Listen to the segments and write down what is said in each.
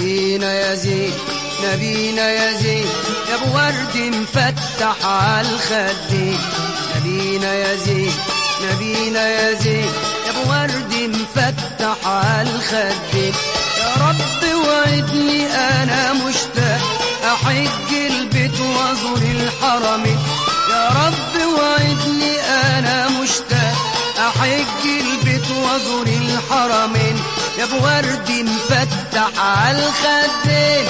نبينا يزيد نبينا يزيد يا ابو ورد مفتح على الخدين نبينا يزيد نبينا يزيد يا ابو ورد مفتح على الخدين يا رب وعدني انا مشتاق احج البيت وازور الحرمين يا رب وعدني انا مشتاق احج البيت وازور الحرمين يا ابو ورد مفتح على الخدين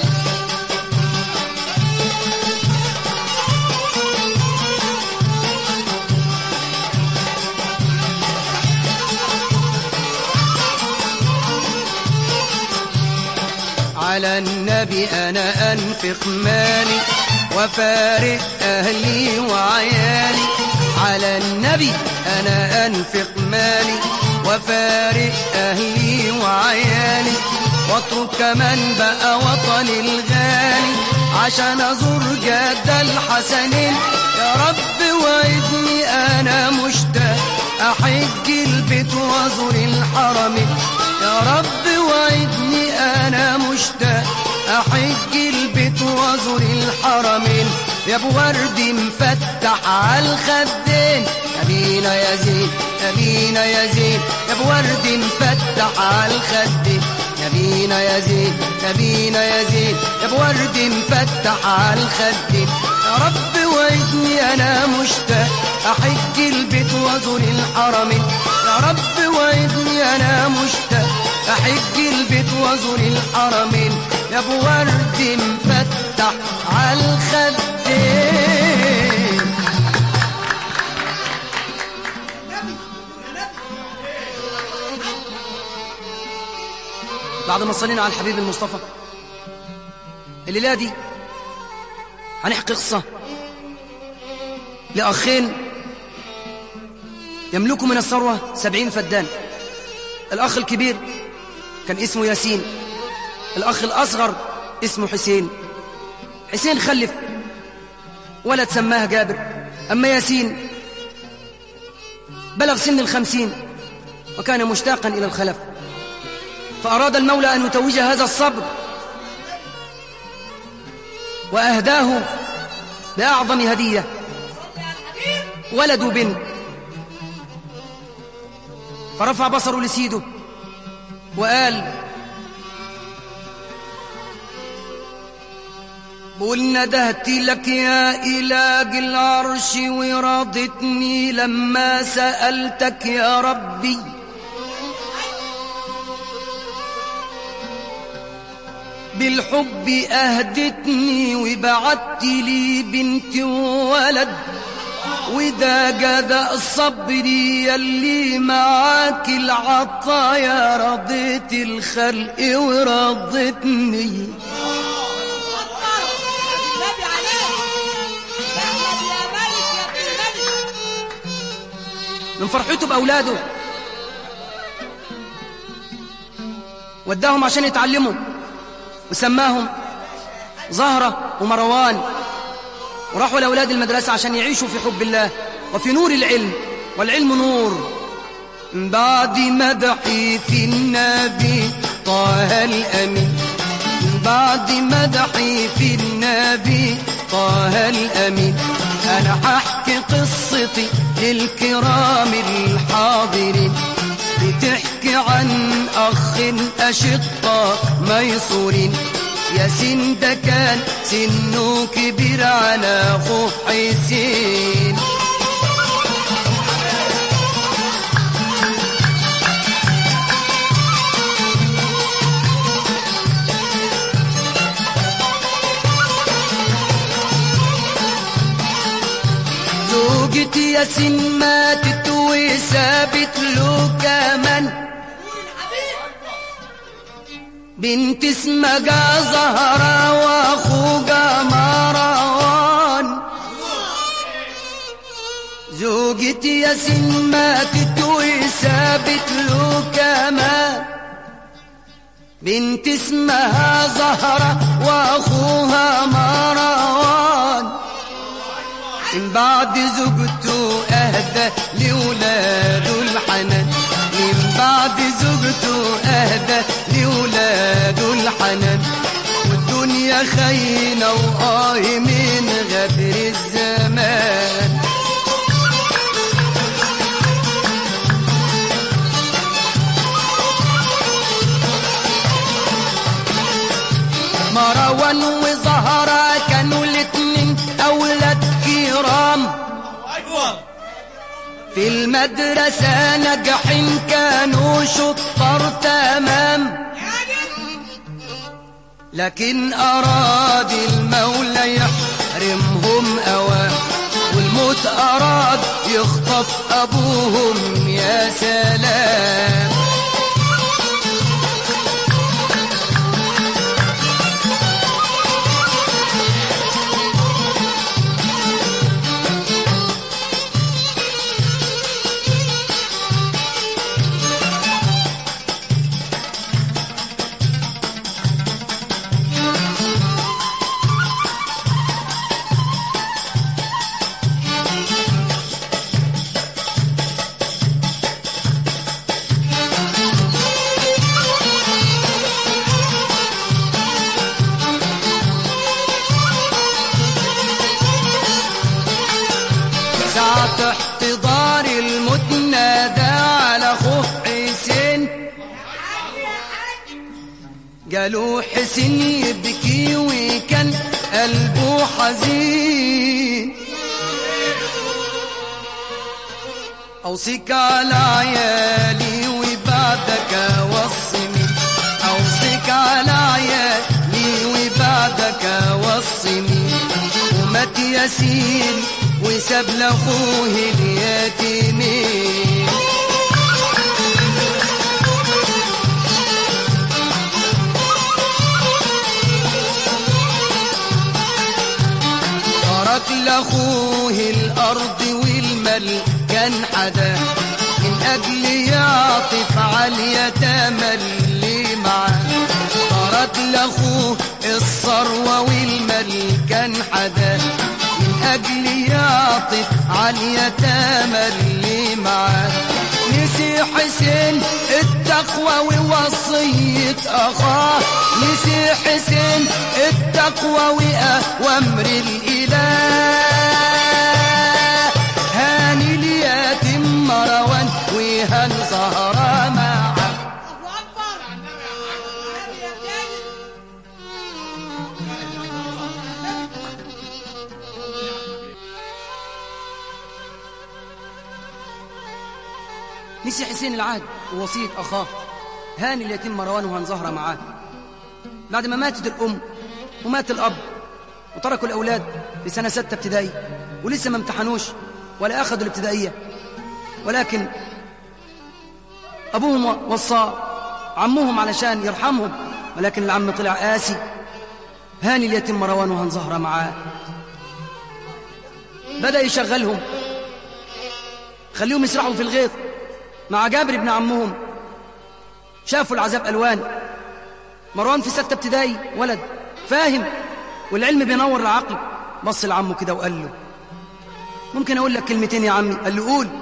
على النبي أنا أنفق مالي وفارق أهلي وعيالي على النبي أنا أنفق مالي وفارق أهلي وعيالي واترك كمان بقى وطني الغالي عشان أزور جد الحسنين يا رب وعدني أنا مشتاق أحج البيت وأزور الحرمين يا رب وعدني أنا مشتاق أحج البيت وأزور الحرمين يا أبو ورد مفتح على الخدين نبينا يزيد نبينا يزيد يا أبو ورد مفتح على الخدين نبينا يزيد نبينا يزيد يا أبو ورد مفتح على الخدين يا رب وعدني أنا مشتاق أحج البيت وأزور الحرمين يا رب وعدني أنا مشتاق أحج البيت وأزور الحرمين يا أبو ورد مفتح على الخدين بعد ما صلينا على الحبيب المصطفى الليلة دي هنحكي قصة لأخين يملكوا من الثروة سبعين فدان الأخ الكبير كان اسمه ياسين الأخ الأصغر اسمه حسين حسين خلف ولد سماه جابر أما ياسين بلغ سن الخمسين وكان مشتاقا إلى الخلف فأراد المولى أن يتوج هذا الصبر وأهداه بأعظم هدية ولد بنت فرفع بصره لسيده وقال قل ندهت لك يا إله العرش ورضتني لما سألتك يا ربي بالحب أهدتني وبعت لي بنت وولد وده جزاء الصبر يلي معاك العطايا رضيت الخلق ورضتني النبي عليه يا احمد يا ملك يا ابن الملك من فرحته بأولاده وداهم عشان يتعلموا وسماهم زهرة ومروان وراحوا لأولاد المدرسة عشان يعيشوا في حب الله وفي نور العلم والعلم نور من بعد مدحي في النبي طه الأمين من بعد مدحي في النبي طه الأمين أنا هحكي قصتي للكرام الحاضرين بتحكي عن أخ أشقاء ميسورين ياسين ده كان سنه كبير على أخوه حسين زوجة ياسين ماتت وسابت له كمان بنت اسمها زهرة واخوها مروان زوجة ياسين ماتت وسابت له كمان بنت اسمها زهرة واخوها مروان من بعد زوجته اهدى لولاده الحنان من بعد زوجته اهدى لولاده الحنان وآه من غدر الزمان مروان وزهرة كانوا الاتنين أولاد كرام في المدرسة ناجحين كانوا شطار تمام لكن أراد المولى يحرمهم أوام والموت أراد يخطف أبوهم يا سلام ساعة احتضار الموت نادى على اخوه حسين قالوا حسين يبكي وكان قلبه حزين أوصيك على عيالي وبعدك وصني أوصيك على عيالي وبعدك وصني ومات ياسين وساب لاخوه اليتيمين ترك لاخوه الارض والمال كان حدا من اجل يعطف على اليتامى اللي معاه ترك لاخوه الثروه والمال كان حدا من اجل يعطف على اليتامى اللي معاه نسي حسين التقوى ووصية أخاه نسي حسين التقوى وأوامر الإله هاني اليتيم مروان وهان زهرة معاه الله أكبر النبي يا جاي نسي حسين العهد ووصية أخاه هاني اليتيم مروان وهان زهرة معاه بعد ما ماتت الأم ومات الأب وتركوا الأولاد في سنة ستة ابتدائي ولسه ما امتحنوش ولا أخذوا الابتدائية ولكن أبوهم وصى عمهم علشان يرحمهم ولكن العم طلع قاسي هاني اليتيم مروان وهان زهرة معاه بدأ يشغلهم خليهم يسرحوا في الغيط مع جابر ابن عمهم شافوا العذاب ألوان مروان في ستة ابتدائي ولد فاهم والعلم بينور العقل بص لعمه كده وقال له ممكن أقول لك كلمتين يا عمي قال له قول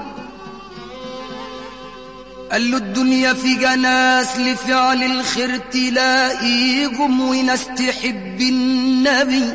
قال له الدنيا في جناس لفعل الخير تلاقيكم وناس تحب النبي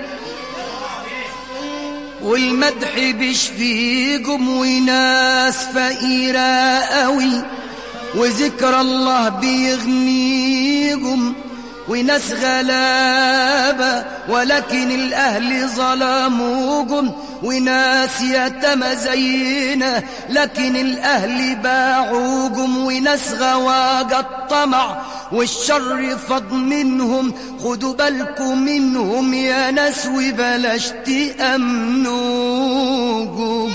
والمدح بيشفيكم وناس فقيرة قوي وذكر الله بيغنيكم وناس غلابة ولكن الأهل ظلموكم وناس يتامى زينا لكن الأهل باعوكم وناس غواجة الطمع والشر فض منهم خدوا بالكم منهم يا ناس وبلاش تأمنوكم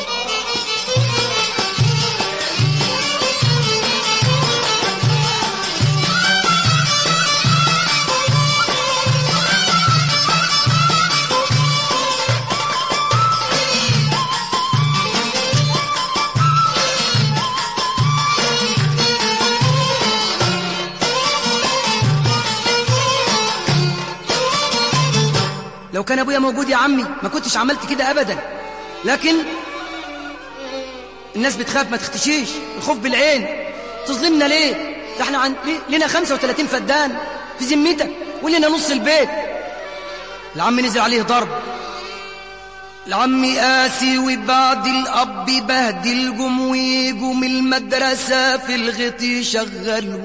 لو كان ابويا موجود يا عمي ما كنتش عملت كده ابدا لكن الناس بتخاف ما تختشيش الخوف بالعين تظلمنا ليه ده احنا عن... ليه- لنا 35 فدان في ذمتك ولنا نص البيت العم نزل عليه ضرب العم قاسي وبعد الأب بهدل جم ويجوا من المدرسة في الغط يشغلوا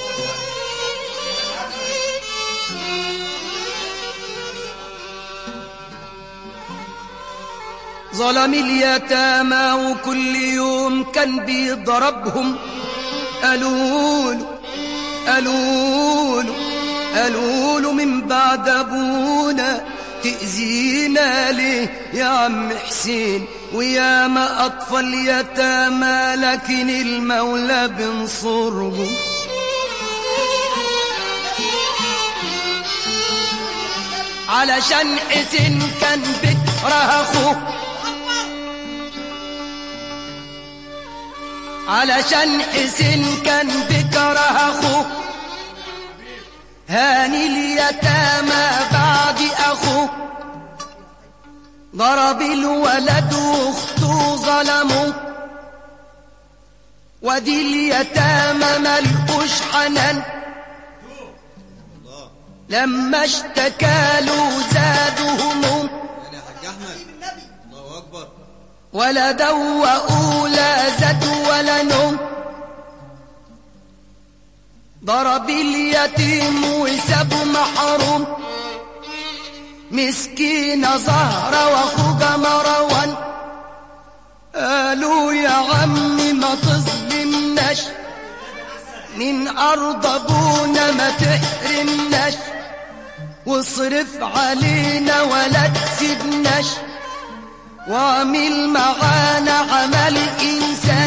ظلم اليتامى وكل يوم كان بيضربهم قالوا له قالوا له قالوا له من بعد ابونا تأذينا ليه يا عم حسين ويا ما أطفال يتامى لكن المولى بنصرهم علشان حسين كان بكره أخوه علشان حسين كان بكره أخوه هاني اليتامى بعد أخوه ضرب الولد واخته ظلموا ودي اليتامى ملقوش حنان لما اشتكالوا زادوا هموم يعني يا حاج احمد الله اكبر ولا دوأوا لا زاد ولا نوم ضرب اليتيم وسابه محروم مسكينة زهرة واخوجة مروان قالوا يا عمي ما تظلمناش من أرض أبونا ما تحرمناش واصرف علينا ولا تسيبناش واعمل معانا عمل إنسان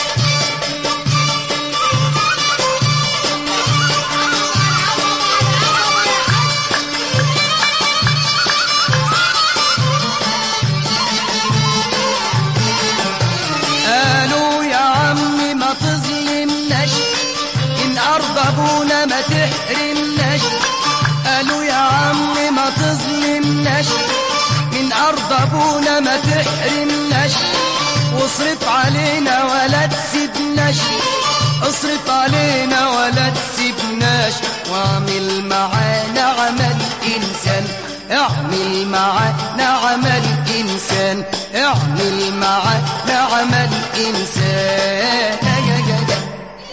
قالوا يا عمي ما تظلمناش إن أرض أبونا ما تحرمناش قالوا يا عمي ما تظلمناش من أرض أبونا ما تحرمناش واصرف علينا ولا تسيبناش اصرف علينا ولا تسيبناش واعمل معانا عمل إنسان اعمل معانا عمل إنسان اعمل معانا عمل إنسان يا يا يا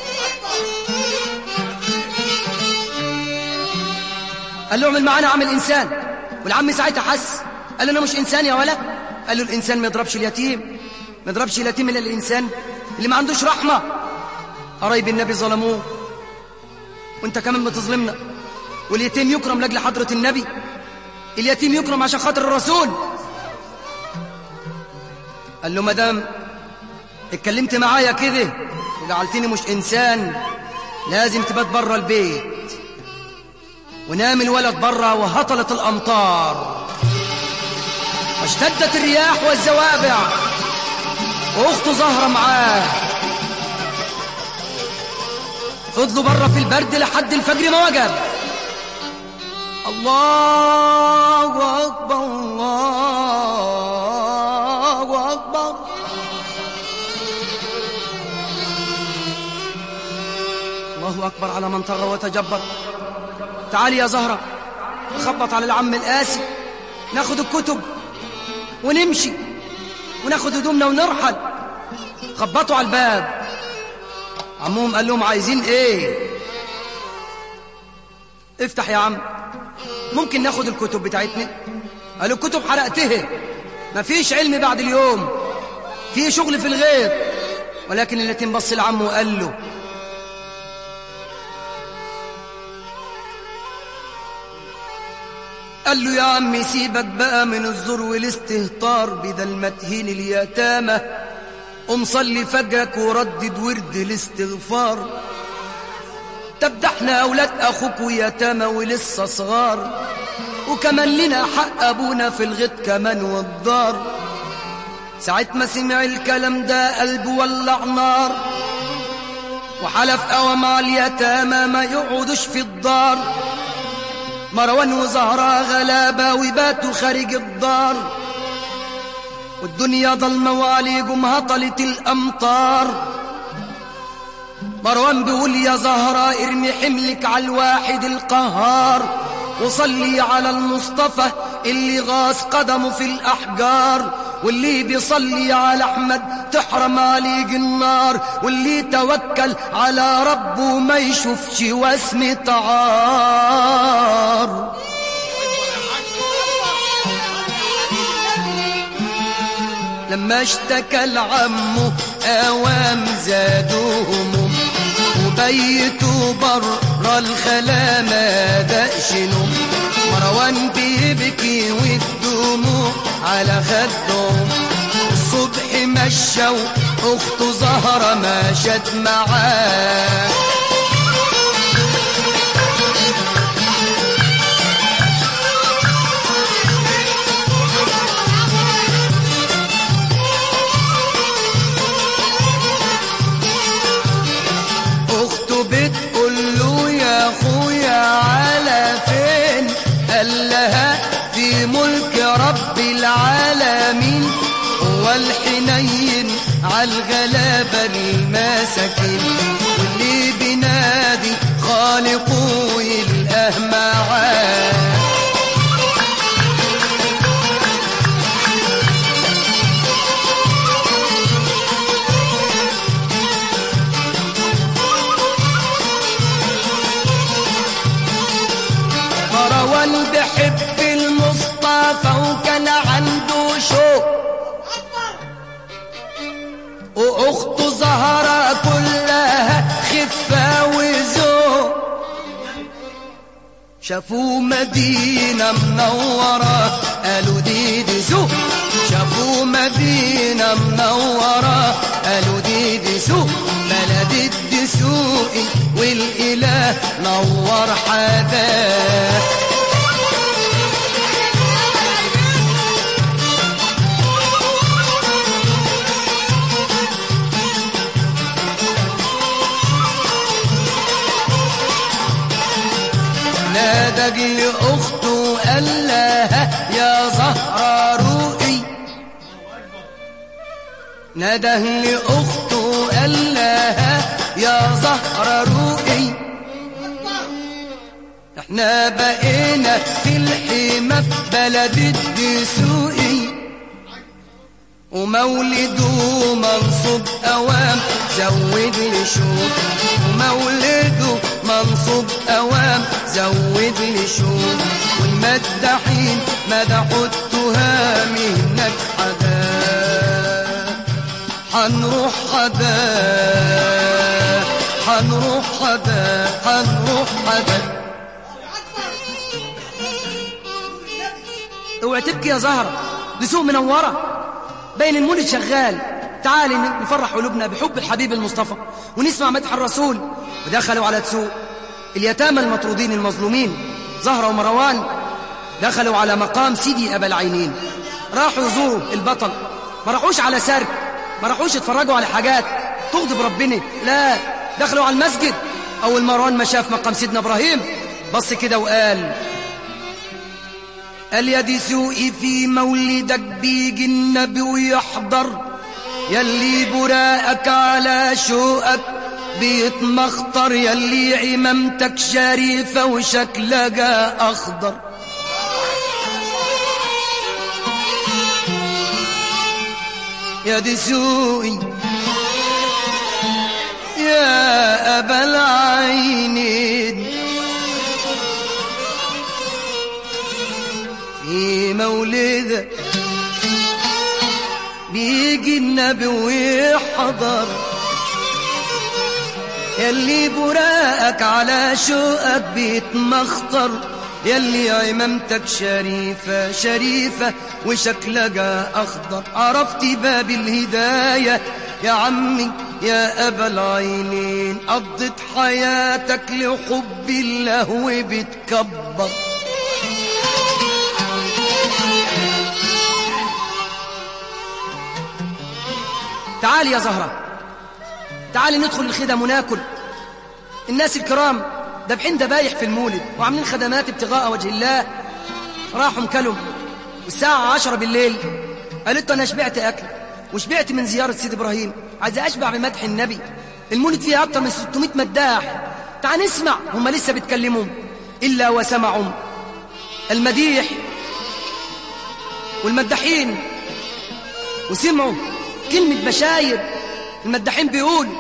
قال له اعمل معانا عمل إنسان والعم ساعتها حس قال له أنا مش إنسان يا ولد قال له الإنسان ما يضربش اليتيم ما يضربش اليتيم إلا الإنسان اللي ما عندوش رحمة قرايب النبي ظلموه وانت كمان بتظلمنا واليتيم يكرم لاجل حضرة النبي اليتيم يكرم عشان خاطر الرسول قال له مدام اتكلمت معايا كده وجعلتني مش انسان لازم تبات بره البيت ونام الولد بره وهطلت الامطار واشتدت الرياح والزوابع واخته زهره معاه فضلوا بره في البرد لحد الفجر ما وجب الله أكبر الله أكبر الله أكبر على من طغى وتجبر تعالي يا زهرة نخبط على العم القاسي ناخد الكتب ونمشي وناخد هدومنا ونرحل خبطوا على الباب عمهم قال لهم عايزين ايه افتح يا عم ممكن ناخد الكتب بتاعتنا قالوا الكتب حرقتها مفيش علم بعد اليوم في شغل في الغيب ولكن اليتيم بص لعمه وقال له قال له يا عمي سيبك بقى من الزور والاستهتار بدل ما تهين اليتامى قوم صلي فجرك وردد ورد الاستغفار طب ده احنا اولاد اخوك ويتامى ولسه صغار وكمان لنا حق ابونا في الغيط كمان والدار ساعة ما سمع الكلام ده قلبه ولع نار وحلف قوى مع اليتامى ما يقعدوش في الدار مروان وزهرة غلابة وباتوا خارج الدار والدنيا ضلمة وعليكم هطلت الأمطار مروان بيقول يا زهرة ارمي حملك على الواحد القهار وصلي على المصطفى اللي غاص قدمه في الأحجار واللي بيصلي على أحمد تحرم عليه النار واللي توكل على ربه ما يشوفش وسمة عار لما اشتكى لعمه اوام زادوا هموم وبيتوا برا الخلا ما دقش نوم مروان بيبكي والدموع على خدهم الصبح مشى واخته زهرة مشت معاه اخته بتقول له يا اخويا على فين قال لها في ملك رب العالمين هو الحنين عالغلابة المساكين واللي بينادي خالقه يلقاه معاه مروان بحب المصطفى وكان عنده شوق واخته زهرة كلها خفة وذوق شافوا مدينة منورة قالوا دي دي سوق شافوا مدينة منورة قالوا دي دي سوق بلد الدسوقي والإله نور حداه نادى لأخته قال لها يا زهرة روقي نادى لأخته قال لها يا زهرة روقي احنا بقينا في الحمى في بلد الدسوقي ومولده منصوب أوام زود لي شوق ومولده منصوب أوام زود لي شوق والمدحين مدحوا التهام هناك حدا حنروح حدا حنروح حدا حنروح حدا اوعي تبكي يا زهرة لسوق منورة بين المولد شغال تعالي نفرح قلوبنا بحب الحبيب المصطفى ونسمع مدح الرسول ودخلوا على تسوق اليتامى المطرودين المظلومين زهرة ومروان دخلوا على مقام سيدي أبا العينين راحوا يزوروا البطل ما راحوش على سرك ما راحوش يتفرجوا على حاجات تغضب ربنا لا دخلوا على المسجد أول مروان ما شاف مقام سيدنا إبراهيم بص كده وقال قال يا دي سوقي في مولدك بيجي النبي ويحضر يلي براءك على شوقك بيتمخطر يلي عمامتك شريفة وشكلها أخضر يا دي سوقي يا أبا العينين في مولدك بيجي النبي ويحضر يلي براءك على شوقك بيتمخطر يلي عمامتك شريفة شريفة وشكلها أخضر عرفت باب الهداية يا عمي يا أبا العينين قضت حياتك لحب الله وبتكبر تعالي يا زهرة تعالي ندخل الخدم وناكل الناس الكرام دابحين دبايح في المولد وعاملين خدمات ابتغاء وجه الله راحوا مكلم والساعة عشرة بالليل قالت له أنا شبعت أكل وشبعت من زيارة سيد إبراهيم عايز أشبع بمدح النبي المولد فيه أكتر من 600 مداح تعال نسمع هم لسه بيتكلموا إلا وسمعوا المديح والمداحين وسمعوا كلمة بشاير المداحين بيقول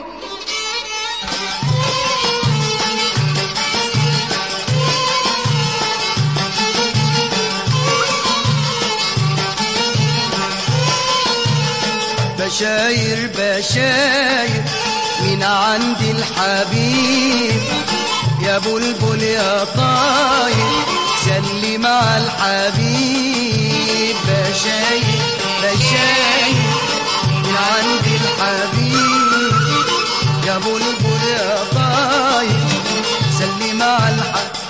بشاير بشاير من عند الحبيب يا بلبل يا طاير سلم على الحبيب بشاير بشاير من عند الحبيب يا بلبل يا طاير سلم على الحبيب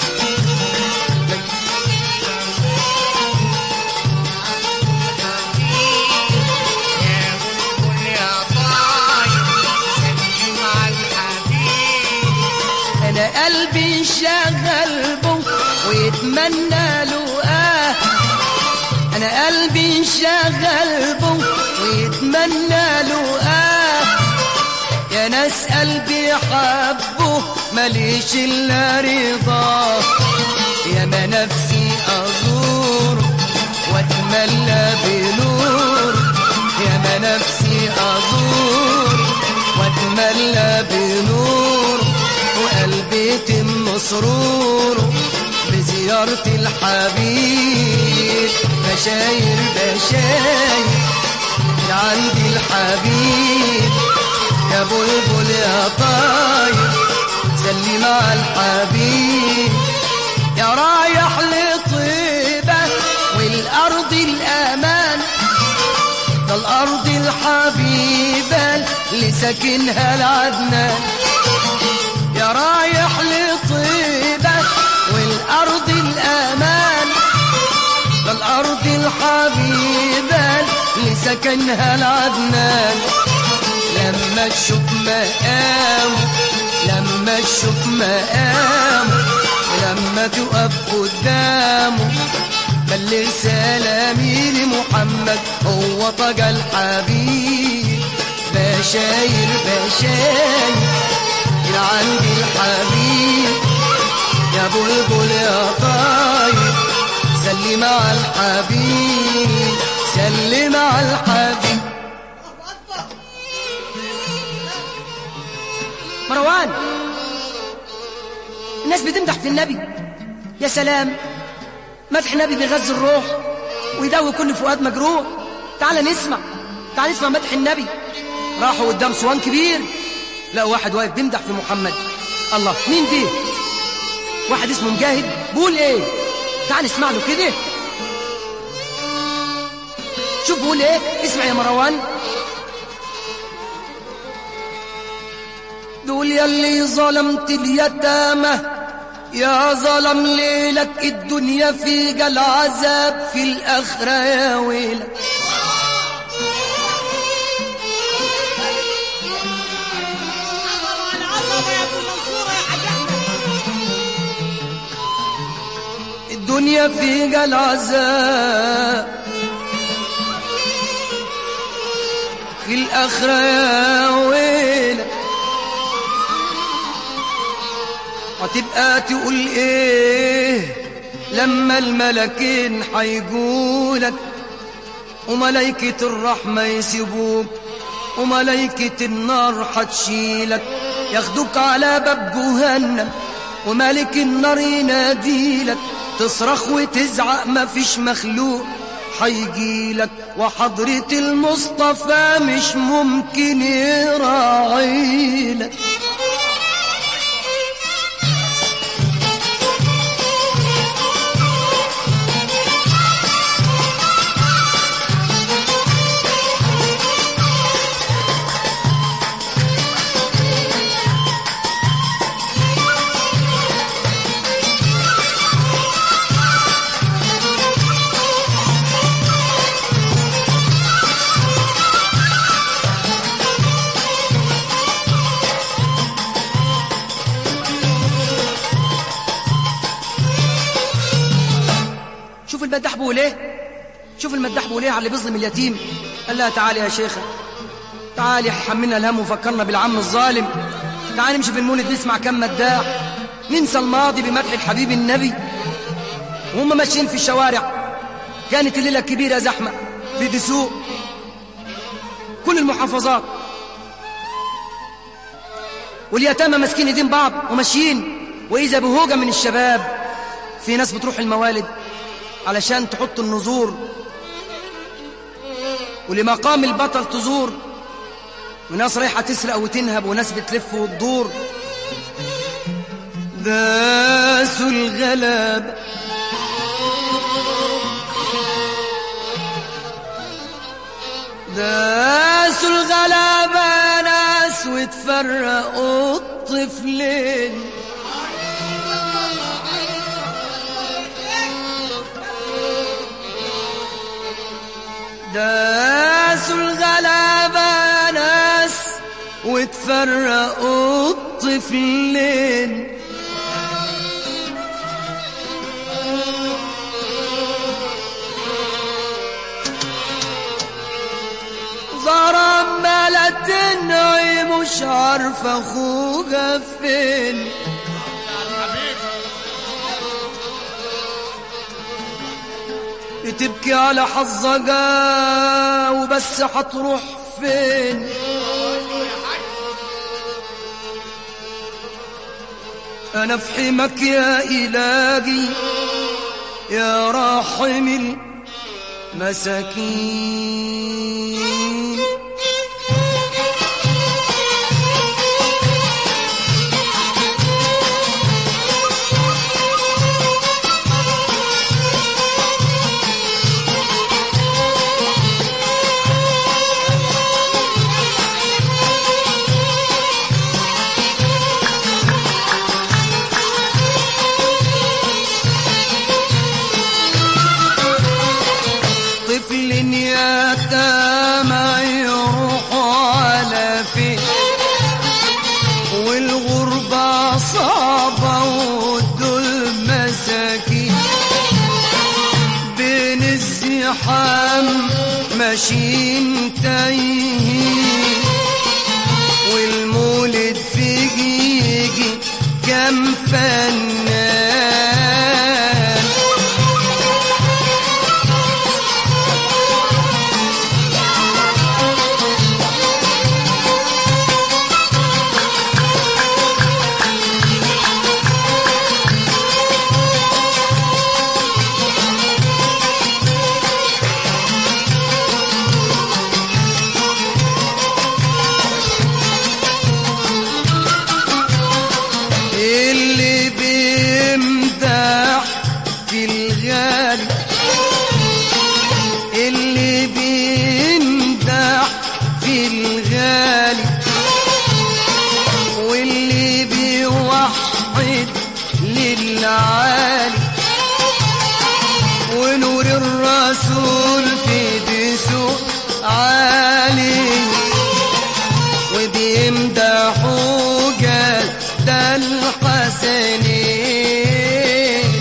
انا قلبي شغل بو ويتمنى له اه انا قلبي شغل بو ويتمنى له اه يا ناس قلبي حبه ماليش الا رضاه يا ما نفسي ازور واتملى بنور يا ما نفسي ازور واتملى بنور وقلبي يتم سرور بزيارة الحبيب بشاير بشاير من عندي الحبيب يا بلبل يا طاير سلم على الحبيب يا رايح لطيبة والأرض الأمان ده الأرض الحبيبة اللي ساكنها العدنان يا رايح لطيبة والأرض الأمان ده الأرض الحبيبة اللي سكنها العدنان لما تشوف مقامه لما تشوف مقامه لما تقف قدامه بلغ سلامي لمحمد هو طجى الحبيب بشاير بشاير من عندي الحبيب يا بلبل يا طاير سلم على الحبيب سلم على الحبيب مروان الناس بتمدح في النبي يا سلام مدح النبي بيغذي الروح ويداوي كل فؤاد مجروح تعال نسمع تعال نسمع مدح النبي راحوا قدام صوان كبير لقوا واحد واقف بيمدح في محمد الله مين دي واحد اسمه مجاهد بيقول ايه تعال نسمع له كده شوف بيقول ايه اسمع يا مروان دول يلي ظلمت اليتامى يا ظلم ليلك الدنيا في جل عذاب في الآخرة يا ويلك عظمة على عظمة يا ابو منصورة يا حاج احمد الدنيا في جل عذاب في الآخرة يا ويلك هتبقى تقول ايه لما الملكين حيقولك وملائكة الرحمة يسيبوك وملائكة النار حتشيلك ياخدوك على باب جهنم وملك النار يناديلك تصرخ وتزعق مفيش مخلوق حيجيلك وحضرة المصطفى مش ممكن يراعيلك شوف المداح بيقول ايه شوف المداح بيقول ايه على اللي بيظلم اليتيم قال لها تعالي يا شيخة تعالي حملنا الهم وفكرنا بالعم الظالم تعالي نمشي في المولد نسمع كم مداح ننسى الماضي بمدح الحبيب النبي وهم ماشيين في الشوارع كانت الليلة كبيرة زحمة في دسوق كل المحافظات واليتامى ماسكين ايدين بعض وماشيين واذا بهوجه من الشباب في ناس بتروح الموالد علشان تحط النذور ولمقام البطل تزور وناس رايحه تسرق وتنهب وناس بتلف وتدور داسوا الغلاب داسوا الغلابة ناس وتفرقوا الطفلين داسوا الغلابة ناس وتفرقوا الطفلين ضرب ملا تنعي مش عارفة اخوها فين تبكي على حظها وبس هتروح فين انا في حمك يا الهي يا راحم المساكين طفل يتامى يروح على فين والغربة صعبة والدول مساكين بين الزحام ماشيين تايهين والمولد فيه يجي كم فنان اللي بيمدح في الغالي اللي بيمدح في الغالي واللي بيوحد للعالي ونور الرسول في دسوق عالي وبيمدحوا جد الحسنين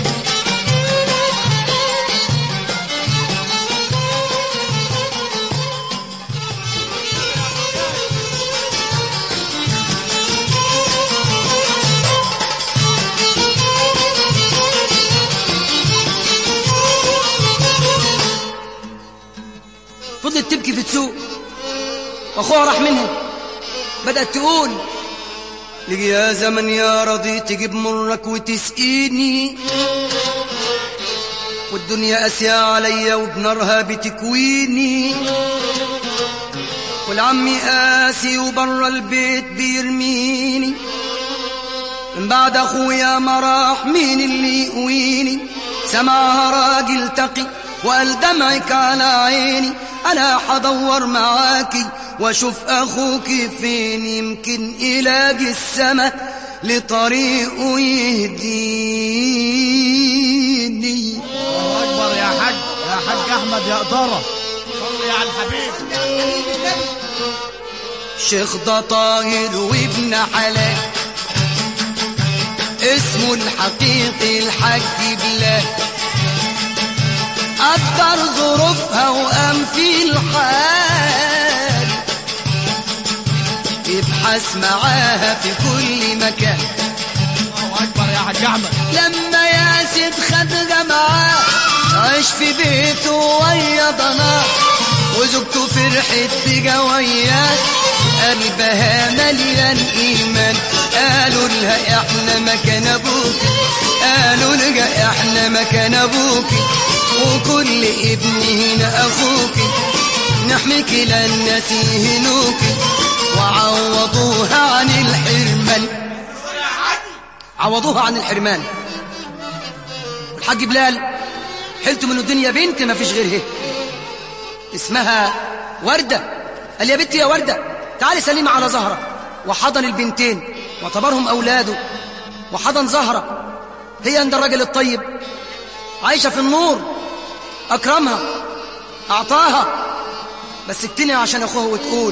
فضلت تبكي في تسوق واخوها راح منها بدأت تقول لي يا زمن يا رضي تجيب مرك وتسقيني والدنيا قاسية عليا وبنارها بتكويني والعمي قاسي وبره البيت بيرميني من بعد اخويا ما راح مين اللي يقويني سمعها راجل تقي وقال دمعك على عيني انا حدور معاكي واشوف اخوك فين يمكن يلاقي السما لطريقه يهديني الله اكبر يا حاج يا حاج احمد يا اداره صلي على الحبيب شيخ ده طاهر وابن حلال اسمه الحقيقي الحاج بلال قدر ظروفها وقام في الحال يبحث معاها في كل مكان الله اكبر يا حاج احمد لما ياسد خد جنب معاه عايش في بيته ويا ضناه وزوجته فرحت بجويات قلبها مليان ايمان قالوا لها احنا مكان ابوك قالوا لها احنا مكان ابوك وكل ابن هنا اخوك نحميك لا الناس يهنوك وعوضوها عن الحرمان عوضوها عن الحرمان الحاج بلال حلت من الدنيا بنت ما فيش غيرها اسمها وردة قال يا بنتي يا وردة تعالي سلمي على زهرة وحضن البنتين واعتبرهم أولاده وحضن زهرة هي عند الرجل الطيب عايشة في النور أكرمها أعطاها بس اكتني عشان أخوها وتقول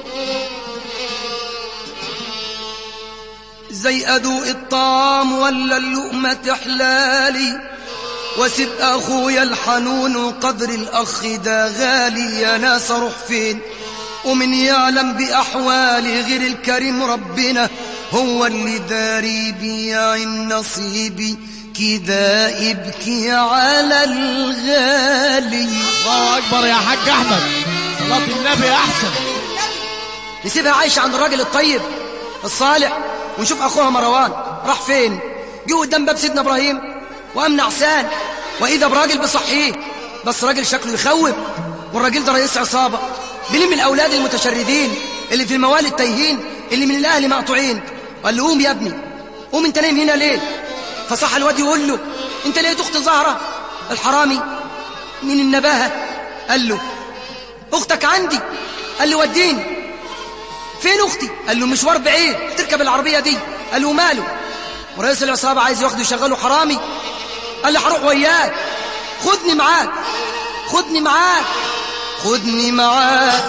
زي أدوق الطعام ولا اللقمة تحلالي واسيب اخويا الحنون وقدر الاخ ده غالي يا ناس اروح فين ومن يعلم باحوالي غير الكريم ربنا هو اللي داري بيعين نصيبي كده ابكي على الغالي الله اكبر يا حاج احمد صلاة النبي احسن نسيبها عايشة عند الراجل الطيب الصالح ونشوف أخوها مروان راح فين جه قدام باب سيدنا إبراهيم وأمن عسان وإذا براجل بصحيه بس راجل شكله يخوف والراجل ده رئيس عصابة بلم الأولاد المتشردين اللي في الموالد تايهين اللي من الأهل مقطوعين قال له قوم يا ابني قوم انت نايم هنا ليه فصح الواد يقول له انت لقيت اخت زهرة الحرامي من النباهة قال له اختك عندي قال له وديني فين اختي قال له مشوار بعيد تركب العربيه دي قال له ماله ورئيس العصابه عايز ياخده يشغله حرامي قال له هروح وياك خدني معاك خدني معاك خدني معاك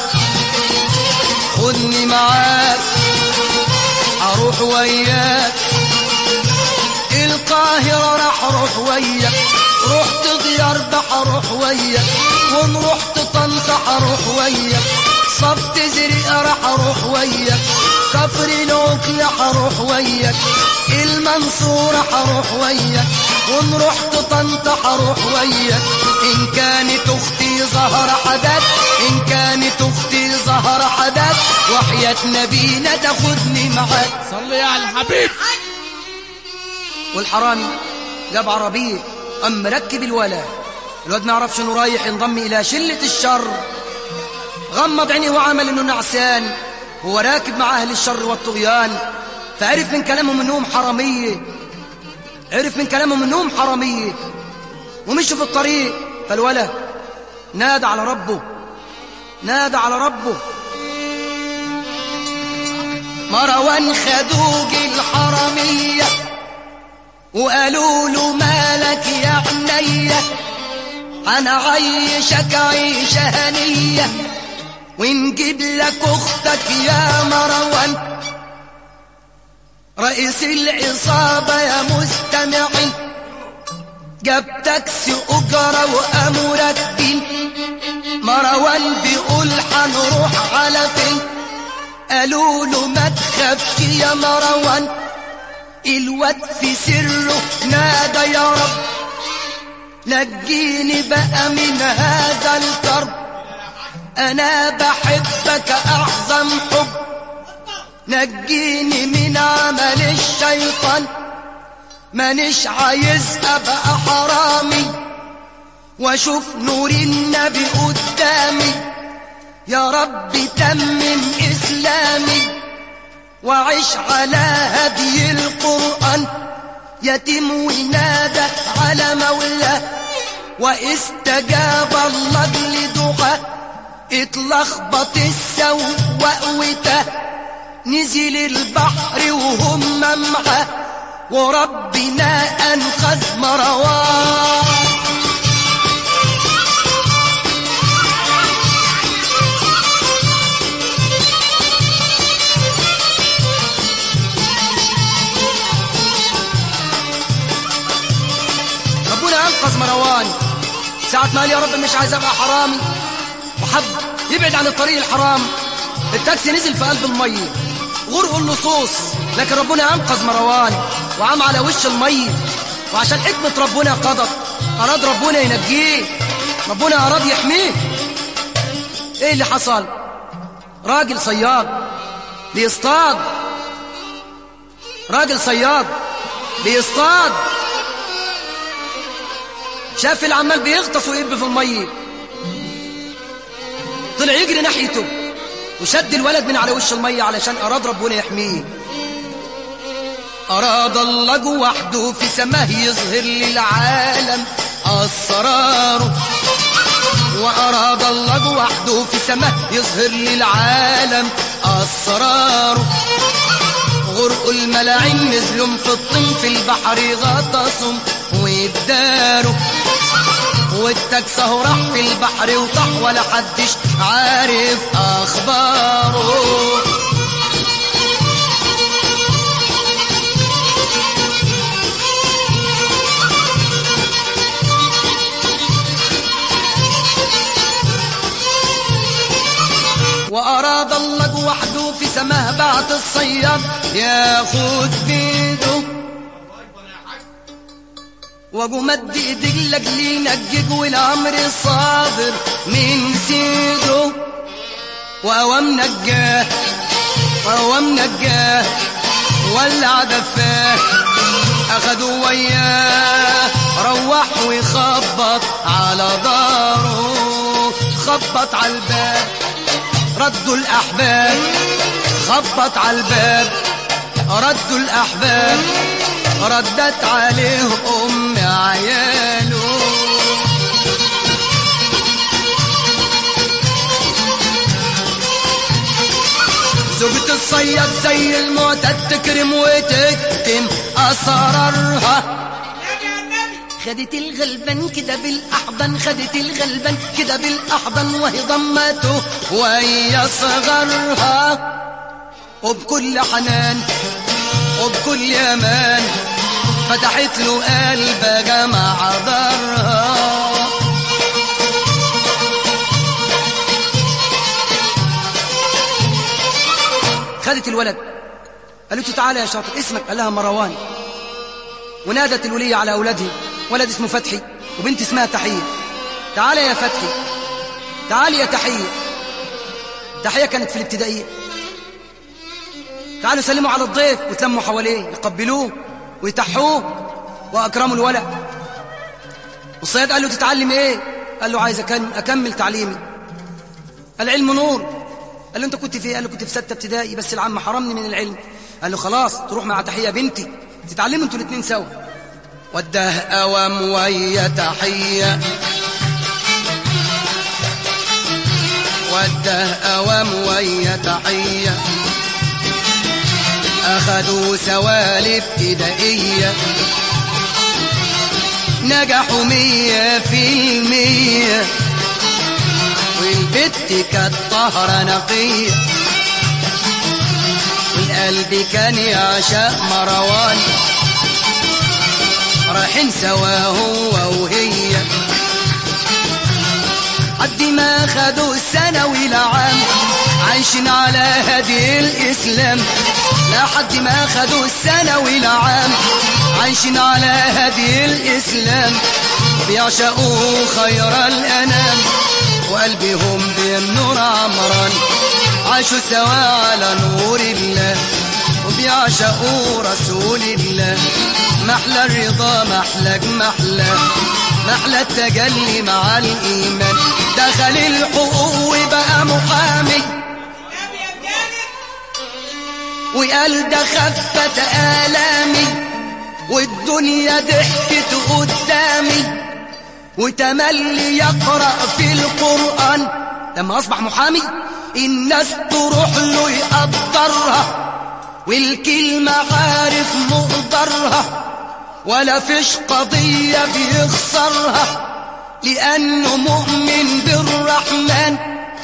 خدني معاك اروح وياك القاهرة راح اروح وياك رحت ديار اروح وياك وان رحت طنطا اروح وياك صفت زرق راح اروح وياك كفر العقل اروح وياك المنصورة اروح وياك وان رحت طنطا اروح وياك ان كانت اختي زهرة حداد ان كانت اختي زهرة حداد وحياة نبينا تاخدني معاك صلي على الحبيب والحرامي جاب عربية قام مركب الولا الواد ما يعرفش انه رايح ينضم الى شلة الشر غمض عينيه وعمل انه نعسان هو راكب مع اهل الشر والطغيان فعرف من كلامهم انهم حرامية عرف من كلامهم انهم حرامية ومشوا في الطريق فالولا نادى على ربه نادى على ربه مروان خدوج الحراميه وقالوا له مالك يا عينيا انا عيشك عيشة هنية ونجيب لك اختك يا مروان رئيس العصابة يا مستمعين جاب تاكسي اجرة وامرتين مروان بيقول هنروح على فين قالوا له ما تخافش يا مروان الواد في سره نادى يا رب نجيني بقى من هذا الكرب انا بحبك اعظم حب نجيني من عمل الشيطان مانيش عايز ابقى حرامي واشوف نور النبي قدامي يا رب تمم اسلامي وعش على هدي القرآن يتم ونادى على مولاه واستجاب الله لدعاء اتلخبط السوء وقوته نزل البحر وهم معاه وربنا انقذ مروان ربنا انقذ مروان ساعة ما قال يا رب مش عايز ابقى حرامي وحب يبعد عن الطريق الحرام التاكسي نزل في قلب المية غرق اللصوص لكن ربنا انقذ مروان وعام على وش المية وعشان حكمة ربنا قدر أراد ربنا ينجيه ربنا أراد يحميه إيه اللي حصل راجل صياد بيصطاد راجل صياد بيصطاد شاف العمال بيغطس ويب في الميه طلع يجري ناحيته وشد الولد من على وش الميه علشان اراد ربنا يحميه اراد الله وحده في سماه يظهر للعالم اسراره واراد الله وحده في سماه يظهر للعالم اسراره غرق الملاعين نزلوا في الطين في البحر غطسهم واداروا والتكسه راح في البحر وطح ولا حدش عارف اخباره وأراد الله وحده في سماه بعت الصياد ياخد بيده وابو مد ايدك لاجلي نجيك والامر صادر من سيده وقوام نجاه وقوام نجاه ولع دفاه اخدوا وياه روح ويخبط على داره خبط على الباب ردوا الأحباب خبط على الباب ردوا الأحباب ردت عليه أم عياله زوجة الصياد زي المعتاد تكرم وتكتم أسرارها نبي يا النبي خدت الغلبان كده بالأحضان خدت الغلبان كده بالأحضان وهي ضمته وهي صغرها وبكل حنان وبكل أمان فتحت له قلب جمع ضرها خدت الولد قالت له تعالى يا شاطر اسمك قال لها مروان ونادت الولية على أولادها ولد اسمه فتحي وبنت اسمها تحية تعالى يا فتحي تعالي يا تحية تحية كانت في الابتدائية تعالوا سلموا على الضيف وتلموا حواليه يقبلوه ويتحوه وأكرموا الولد والصياد قال له تتعلم ايه قال له عايز أكن- أكمل تعليمي العلم نور قال له انت كنت في إيه؟ قال له كنت في ستة ابتدائي بس العم حرمني من العلم قال له خلاص تروح مع تحية بنتي تتعلموا انتوا الاثنين سوا وداه أوام وهي تحية وداه أوام وهي تحية أخذوا سوا الابتدائية نجحوا مية في المية والبت كانت طهرة نقية والقلب كان يعشق مروان رايحين سوا هو وهي قد ما خدوا الثانوي العام عايشين على هدي الإسلام لا حد ما خدوا الثانوي العام عايشين على هدي الإسلام بيعشقوا خير الأنام وقلبهم بالنور عمران عاشوا سوا على نور الله وبيعشقوا رسول الله محلى الرضا محلى محلى محلى التجلي مع الإيمان دخل الحقوق وبقى محامي نبي يا الجانب وقال ده خفت آلامي والدنيا ضحكت قدامي وتملي يقرأ في القرآن لما أصبح محامي الناس تروح له يقدرها والكلمة عارف مقدرها ولا فيش قضية بيخسرها لأنه مؤمن بالرحمن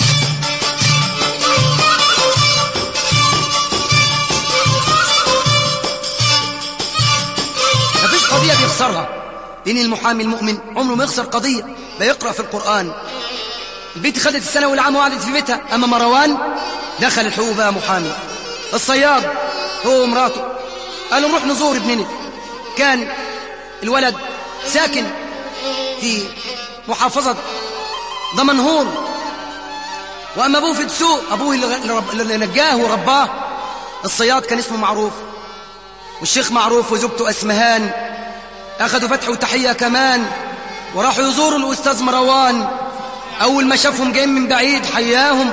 مفيش قضية بيخسرها لأن المحامي المؤمن عمره ما يخسر قضية بيقرأ في القرآن البنت خدت الثانوي العام وقعدت في بيتها أما مروان دخل الحقوق بقى محامي الصياد هو ومراته قالوا نروح نزور ابننا كان الولد ساكن في محافظة دمنهور وأما أبوه في دسوق أبوه اللي, رب... اللي نجاه ورباه الصياد كان اسمه معروف والشيخ معروف وزوجته أسمهان أخذوا فتح وتحية كمان وراحوا يزوروا الأستاذ مروان أول ما شافهم جايين من بعيد حياهم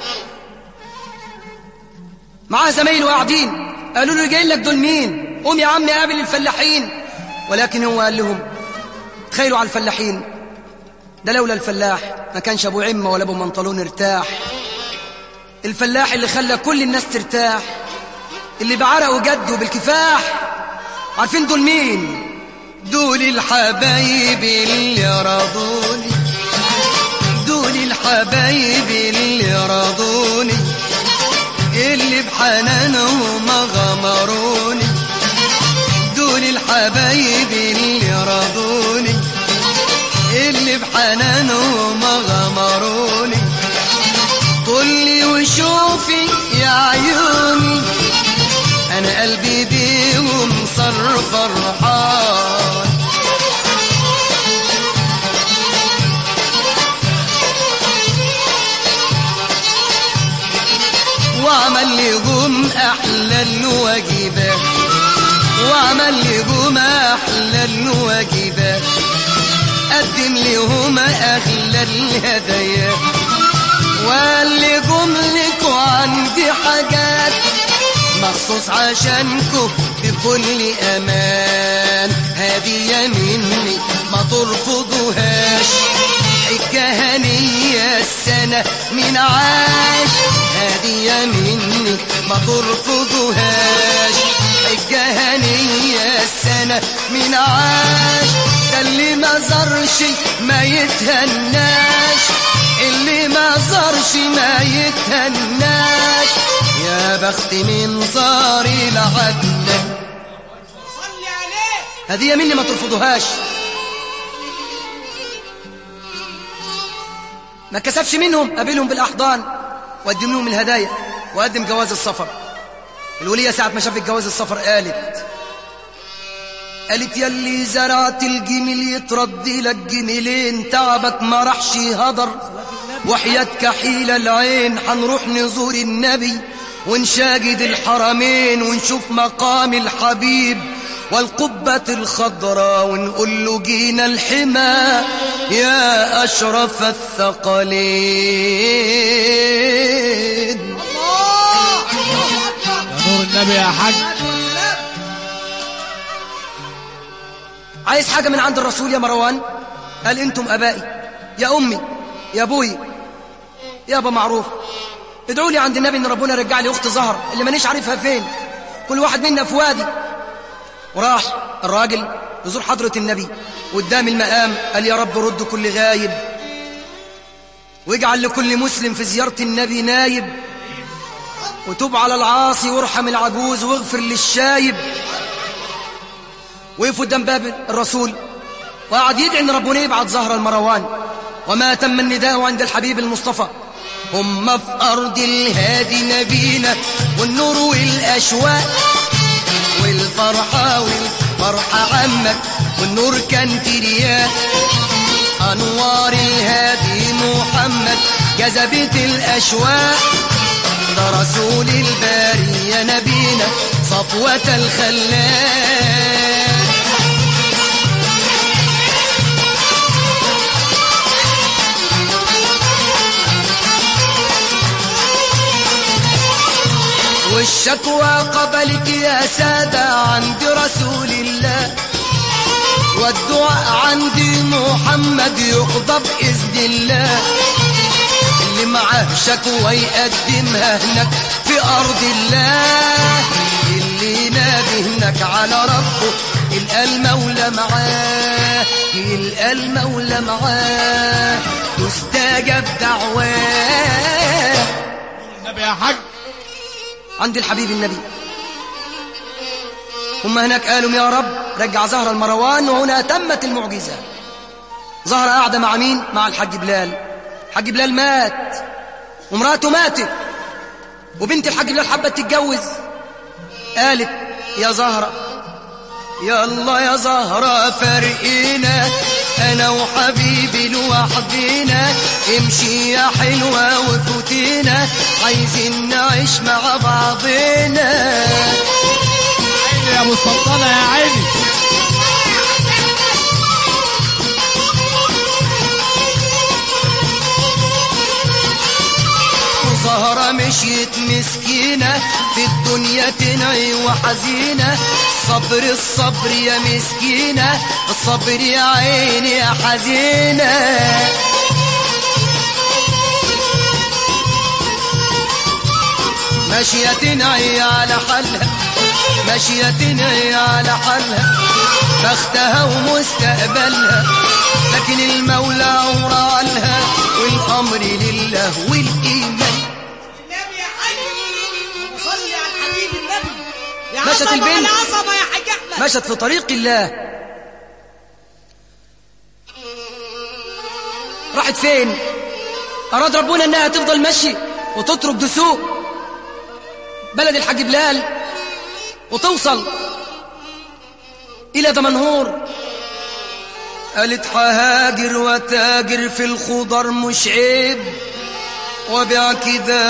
معاه زمايله قاعدين قالوا له جايين لك دول مين قوم يا عم قابل الفلاحين ولكن هو قال لهم تخيلوا على الفلاحين ده لولا الفلاح ما كانش ابو عمه ولا ابو منطلون ارتاح الفلاح اللي خلى كل الناس ترتاح اللي بعرقه جده بالكفاح عارفين دول مين دول الحبايب اللي رضوني دول الحبايب اللي رضوني اللي بحنانهم غمروني دول الحبايب اللي رضوني اللي بحنانهم غمروني طلي وشوفي يا عيوني انا قلبي بيهم صار فرحان وعمل لهم احلى الواجبات وعمل لهم احلى الواجبات قدم لهم اغلى الهدايا وقال لكم لكم عندي حاجات مخصوص عشانكم بكل امان هدية مني ما ترفضوهاش حكة هنية السنة من عاش هدية مني ما ترفضوهاش حكة هنية السنة من عاش ده اللي ما زرش ما يتهناش اللي ما زرش ما يتهناش يا بخت من زاري العدنان صلي عليه هدية مني ما ترفضوهاش ما كسبش منهم قابلهم بالأحضان وقدم لهم الهدايا وقدم جواز السفر الولية ساعة ما شافت جواز السفر قالت قالت يلي زرعت الجميل يتردي لك جميلين تعبك ما راحش هدر وحياة كحيل العين حنروح نزور النبي ونشاجد الحرمين ونشوف مقام الحبيب والقبة الخضراء ونقول له جينا الحمى يا أشرف الثقلين الله الله اكبر يا نور النبي يا حاج والسلام عايز حاجة من عند الرسول يا مروان قال انتم ابائي يا امي يا ابوي يا ابا معروف ادعوا لي عند النبي ان ربنا يرجع لي اخت زهر اللي مانيش عارفها فين كل واحد منا في وادي وراح الراجل يزور حضرة النبي قدام المقام قال يا رب رد كل غايب واجعل لكل مسلم في زيارة النبي نايب وتوب على العاصي وارحم العجوز واغفر للشايب وقف قدام باب الرسول وقعد يدعي ان ربنا يبعت زهر المروان وما تم النداء عند الحبيب المصطفى هم في ارض الهادي نبينا والنور والاشواق والفرحه والفرحه عمك والنور كان ترياق انوار الهادي محمد جذبت الاشواق ده رسول الباري يا نبينا صفوة الخلاق والشكوى قبلك يا سادة عند رسول الله والدعاء عند محمد يقضى بإذن الله اللي معاه شكوى يقدمها هناك في أرض الله اللي نادي هناك على ربه يلقى المولى معاه يلقى المولى معاه تستجب دعواه النبي يا حاج عند الحبيب النبي هم هناك قالوا يا رب رجع زهر المروان وهنا تمت المعجزة زهر قاعدة مع مين؟ مع الحاج بلال الحاج بلال مات ومراته ماتت وبنت الحاج بلال حبت تتجوز قالت يا زهرة يلا يا زهرة فرقينا انا وحبيبي لوحدينا امشي يا حلوة وفوتينا عايزين نعيش مع بعضنا عيني يا ابو السلطانه يا عيني وزهرة مشيت مسكينة في الدنيا تنعي وحزينة صبر الصبر يا مسكينة الصبر يا عيني يا حزينة ماشية تنعي على حالها ماشية تنعي على حالها بختها ومستقبلها لكن المولى أورى لها والأمر لله والإيمان النبي يا حاج صلي على الحبيب النبي يا مشت عظمة البنت. على عظمة يا حاج احمد مشت في طريق الله راحت فين أراد ربنا أنها تفضل مشي وتترك دسوق بلد الحاج بلال وتوصل إلى دمنهور قالت هاجر وتاجر في الخضر مش عيب وبيع كده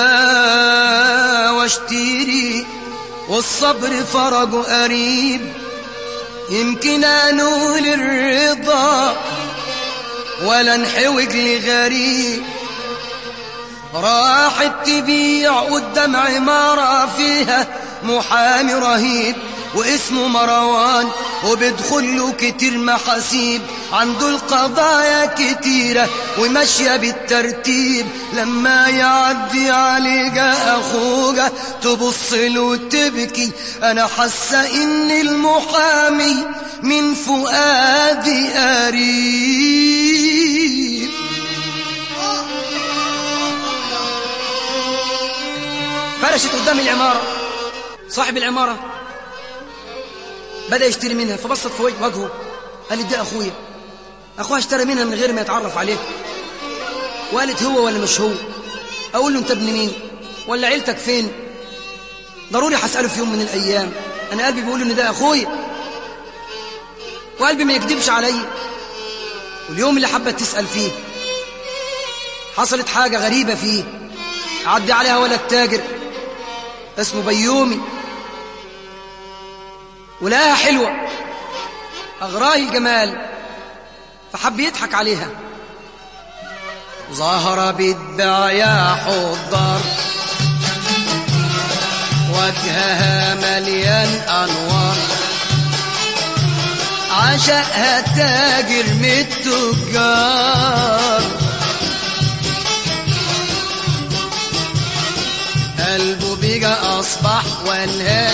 واشتري والصبر فرجه قريب يمكن انول الرضا ولا نحوج لغريب راحت تبيع قدام عمارة فيها محامي رهيب واسمه مروان وبيدخل له كتير محاسيب عنده القضايا كتيرة وماشية بالترتيب لما يعدي عليك أخوك تبص له وتبكي أنا حاسة إن المحامي من فؤادي قريب فرشت قدام العمارة صاحب العمارة بدأ يشتري منها فبصت في وجه- وجهه قالت ده أخويا أخوها اشترى منها من غير ما يتعرف عليه وقالت هو ولا مش هو أقول له أنت ابن مين ولا عيلتك فين ضروري هسأله في يوم من الأيام أنا قلبي بيقول إن ده أخويا وقلبي ما يكذبش عليا واليوم اللي حبت تسأل فيه حصلت حاجة غريبة فيه عدي عليها ولد تاجر اسمه بيومي ولقاها حلوة أغراه الجمال فحب يضحك عليها ظهر بتباع يا حضار وجهها مليان أنوار عشقها تاجر من التجار قلبه بقى أصبح ولهان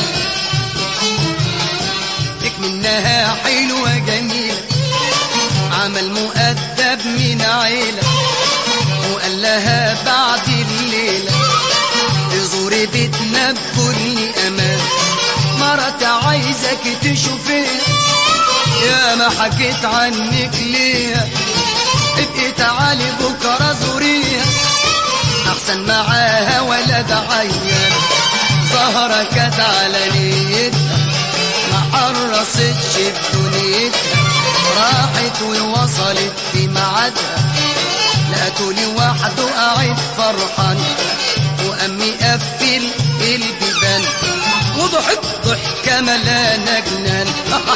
لك منها حلوة جميلة عمل مؤدب من عيلة وقال لها بعد الليلة تزوري بيتنا بكل أمان مرت عايزك تشوفيها يا ما حكيت عنك ليها ابقي تعالي بكرة زوريها أحسن معاها ولد عيان ظهرة كانت على نيتها ما حرصتش في دنيتها راحت ووصلت في ميعادها لقيته لوحده قاعد فرحان وقام يقفل البيبان وضحك ضحكة ملانة جنان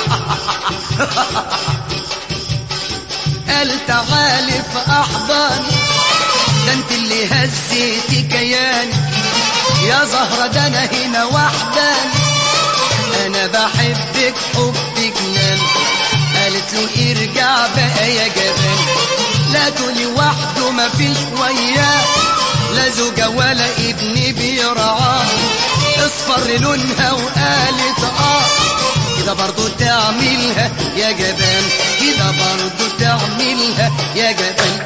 قال تعالي في أحضان ده انت اللي هزيتي كياني يا زهرة ده انا هنا وحداني انا بحبك حبك نام قالت له ارجع بقى يا جبان لا تقولي وحده ما فيش وياه لا زوجة ولا ابن بيرعاه اصفر لونها وقالت اه كده برضو تعملها يا جبان كده برضو تعملها يا جبان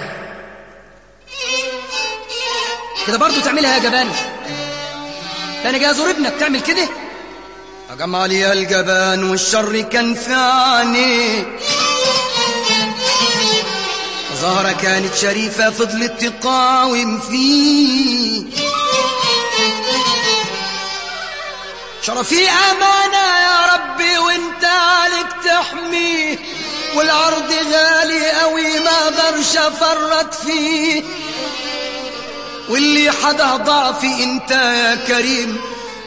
كده برضو تعملها يا جبان ده انا جاي ازور ابنك تعمل كده أجمع لي الجبان والشر كان في عيني زهرة كانت شريفة فضلت تقاوم فيه شرفي أمانة يا ربي وانت عليك عليك تحميه والعرض غالي قوي ما اقدرش افرط فيه واللي حدا ضعفي انت يا كريم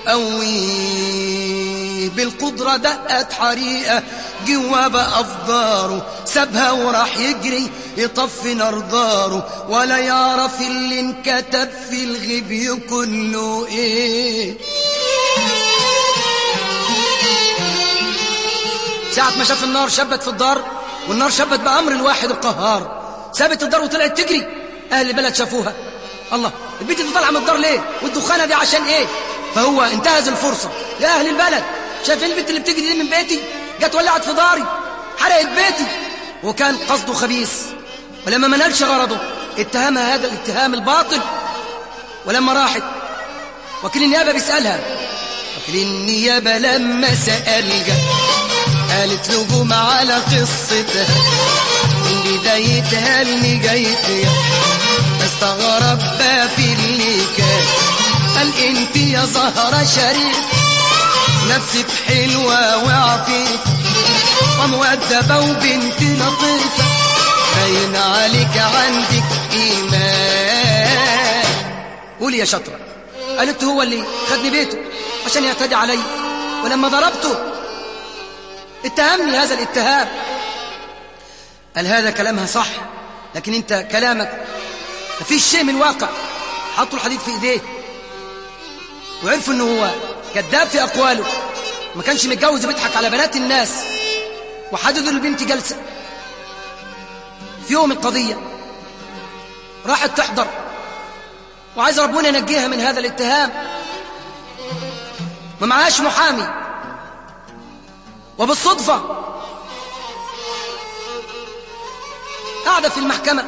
قوي بالقدرة دقت حريقة جوا بقى في داره سابها وراح يجري يطفي نار داره ولا يعرف اللي انكتب في الغيب يكون له ايه ساعة ما شاف النار شبت في الدار والنار شبت بأمر الواحد القهار سابت الدار وطلعت تجري أهل البلد شافوها الله البنت دي طالعة من الدار ليه والدخانة دي عشان ايه فهو انتهز الفرصة يا أهل البلد شايفين البنت اللي بتجري دي من بيتي جت ولعت في داري حرقت بيتي وكان قصده خبيث ولما ما نالش غرضه اتهمها هذا الاتهام الباطل ولما راحت وكيل النيابة بيسألها وكيل النيابة لما سألها قالت له جم على قصتها من بدايتها لنجايتها استغرب بقى في اللي كان قال انت يا زهرة شريف نفسك حلوة وعفيف ومؤدبة وبنت لطيفة باين عليك عندك إيمان قولي يا شطرة قالت هو اللي خدني بيته عشان يعتدي علي ولما ضربته اتهمني هذا الاتهام قال هذا كلامها صح لكن انت كلامك مفيش شيء من الواقع حطوا الحديد في ايديه وعرفوا انه هو كذاب في اقواله ما كانش متجوز وبيضحك على بنات الناس وحددوا للبنت جلسه في يوم القضيه راحت تحضر وعايز ربنا ينجيها من هذا الاتهام ما معهاش محامي وبالصدفة قاعدة في المحكمة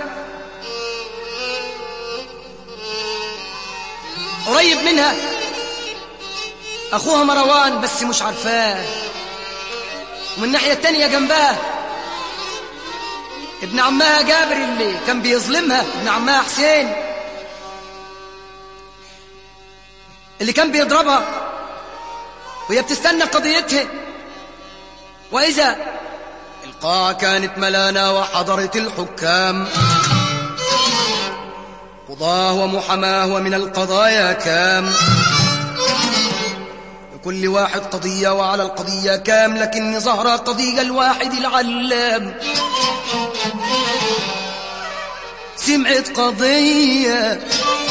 قريب منها أخوها مروان بس مش عارفاه ومن الناحية التانية جنبها ابن عمها جابر اللي كان بيظلمها ابن عمها حسين اللي كان بيضربها وهي بتستنى قضيتها وإذا القاعة كانت ملانة وحضرت الحكام قضاه ومحماه ومن القضايا كام لكل واحد قضية وعلى القضية كام لكن ظهر قضية الواحد العلام سمعت قضية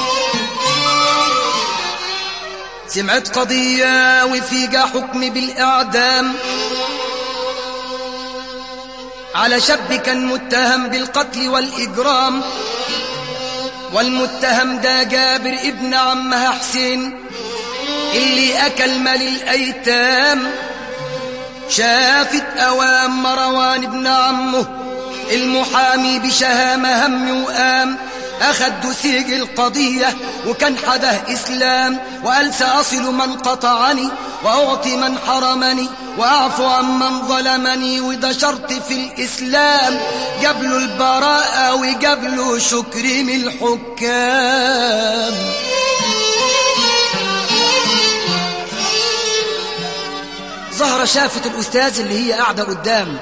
سمعت قضية وفيها حكم بالإعدام على شاب كان متهم بالقتل والإجرام والمتهم ده جابر ابن عمها حسين اللي أكل مال الأيتام شافت أوام مروان ابن عمه المحامي بشهامة هم وقام أخد دسيج القضية وكان حده إسلام وقال سأصل من قطعني وأعطي من حرمني وأعفو عن من ظلمني وده شرط في الإسلام جاب له البراءة وجاب له شكر من الحكام زهرة شافت الأستاذ اللي هي قاعدة قدام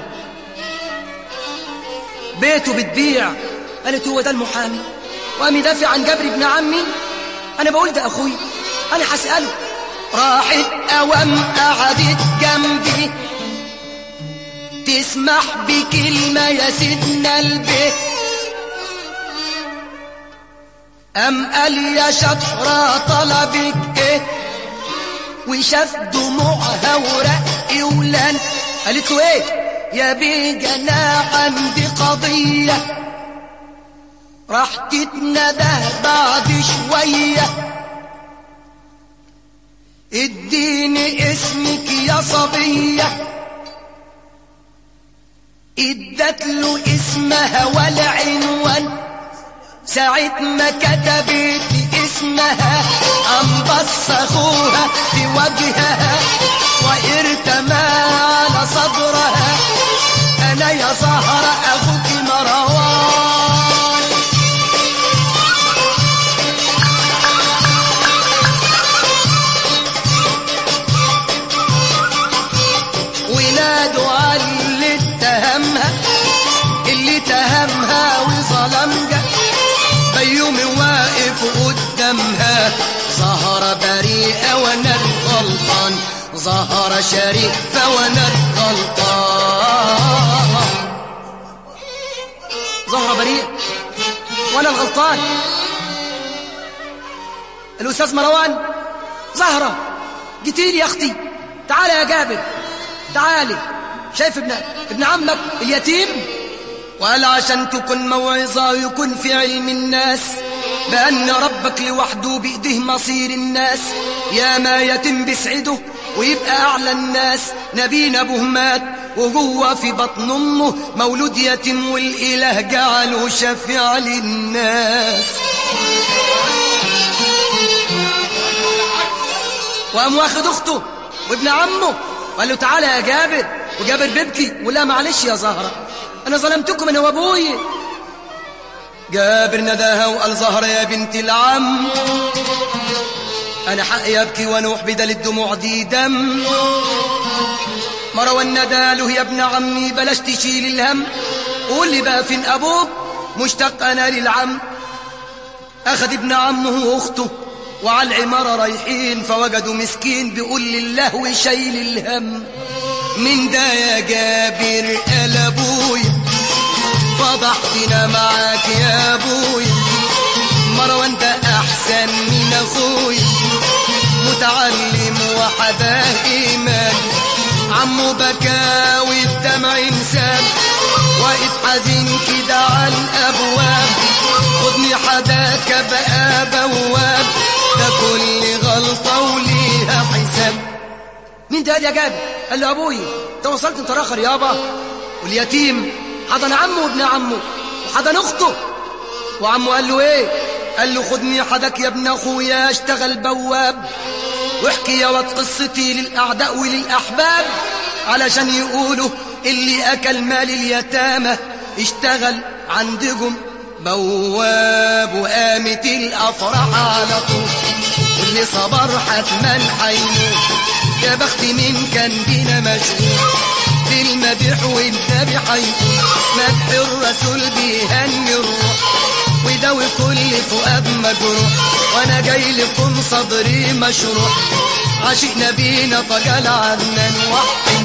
بيته بتبيع قالت هو ده المحامي وقام يدافع عن جابر ابن عمي أنا بقول ده أخوي أنا هسأله راحت أوام قعدت جنبي تسمح بكلمة يا سيدنا البيت أم قال يا شطرة طلبك إيه وشاف دموعها ورق ولان قالت له ايه يا بيجا انا عندي قضيه راح تتنده بعد شويه اديني اسمك يا صبيه ادت له اسمها والعنوان ساعة ما كتبت اسمها قام بص اخوها في وجهها وارتمى على صدرها انا يا زهرة اخوك مروان ونادوا علي ظهر بريئة وانا الغلطان ظهر شريف وانا الغلطان ظهر بريء وانا الغلطان الاستاذ مروان زهرة جيتيلي يا اختي تعالى يا جابر تعالي شايف ابن ابن عمك اليتيم وقال عشان تكون موعظة ويكون في علم الناس بأن ربك لوحده بإيديه مصير الناس يا ما يتم بسعده ويبقى أعلى الناس نبينا أبوه مات وجوه في بطن أمه مولود يتيم والإله جعله شفيع للناس وقام واخد اخته وابن عمه وقال له تعالى يا جابر وجابر بيبكي ولا معلش يا زهرة انا ظلمتكم انا وابوي جابر نداها وقال زهرة يا بنت العم انا حقي ابكي وانوح بدل الدموع دي دم مروان نداله يا ابن عمي بلاش تشيل الهم قول لي بقى فين ابوك مشتاق انا للعم اخذ ابن عمه واخته وعلى العمارة رايحين فوجدوا مسكين بيقول لله شايل الهم من ده يا جابر قال ابويا فضحتنا معاك يا ابويا مروان ده احسن من اخويا متعلم وحداه ايمان عمو بكى والدمع انساب واقف حزين كده على الابواب خدني حداك بقى بواب ده كل غلطة وليها حساب مين ده قال يا جابر قال له ابوي انت وصلت انت اخر يابا واليتيم حضن عمه وابن عمه وحضن اخته وعمه قال له ايه قال له خدني حدك يا ابن اخويا اشتغل بواب واحكي يا واد قصتي للاعداء وللاحباب علشان يقولوا اللي اكل مال اليتامى اشتغل عندكم بواب وقامت الافراح على طول واللي صبر حتما حيموت يا بخت من كان بينا مشغول بالمدح والنبي حيقول مدح الرسول بيهني الروح ويداوي كل فؤاد مجروح وانا جاي لكم صدري مشروح عاشق نبينا طجل عنا وحي